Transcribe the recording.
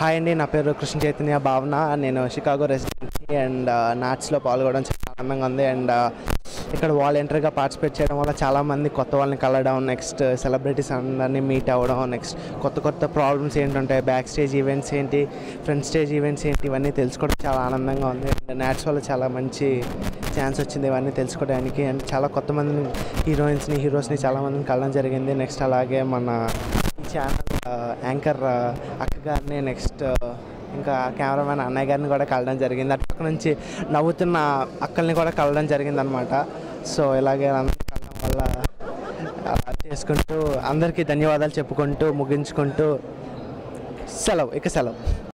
hi అండి నా పేరు కృష్ణ చైతన్య భావన నేను షికాగో రెసిడెంట్ అండ్ నాట్స్లో పాల్గొనడం చాలా ఆనందంగా ఉంది అండ్ ఇక్కడ వాలంటరీగా పార్టిసిపేట్ చేయడం వల్ల చాలామంది కొత్త వాళ్ళని కలవడం నెక్స్ట్ సెలబ్రిటీస్ అందరినీ మీట్ అవ్వడం నెక్స్ట్ కొత్త కొత్త ప్రాబ్లమ్స్ ఏంటుంటాయి బ్యాక్ స్టేజ్ ఈవెంట్స్ ఏంటి ఫ్రంట్ స్టేజ్ ఈవెంట్స్ ఏంటి ఇవన్నీ తెలుసుకోవడం చాలా ఆనందంగా ఉంది అండ్ నాట్స్ వల్ల చాలా మంచి ఛాన్స్ వచ్చింది ఇవన్నీ తెలుసుకోవడానికి అండ్ చాలా కొత్త మందిని హీరోయిన్స్ని హీరోస్ని చాలా మందిని కలవడం జరిగింది నెక్స్ట్ అలాగే మన ఈ ఛానల్ యాంకర్ అక్క గారిని నెక్స్ట్ ఇంకా కెమెరామెన్ అన్నయ్య గారిని కూడా కలవడం జరిగింది అటు పక్క నుంచి నవ్వుతున్న అక్కల్ని కూడా కలవడం జరిగింది అనమాట సో ఇలాగే అందరిని కలవడం వల్ల అలా చేసుకుంటూ అందరికీ ధన్యవాదాలు చెప్పుకుంటూ ముగించుకుంటూ సెలవు ఇక సెలవు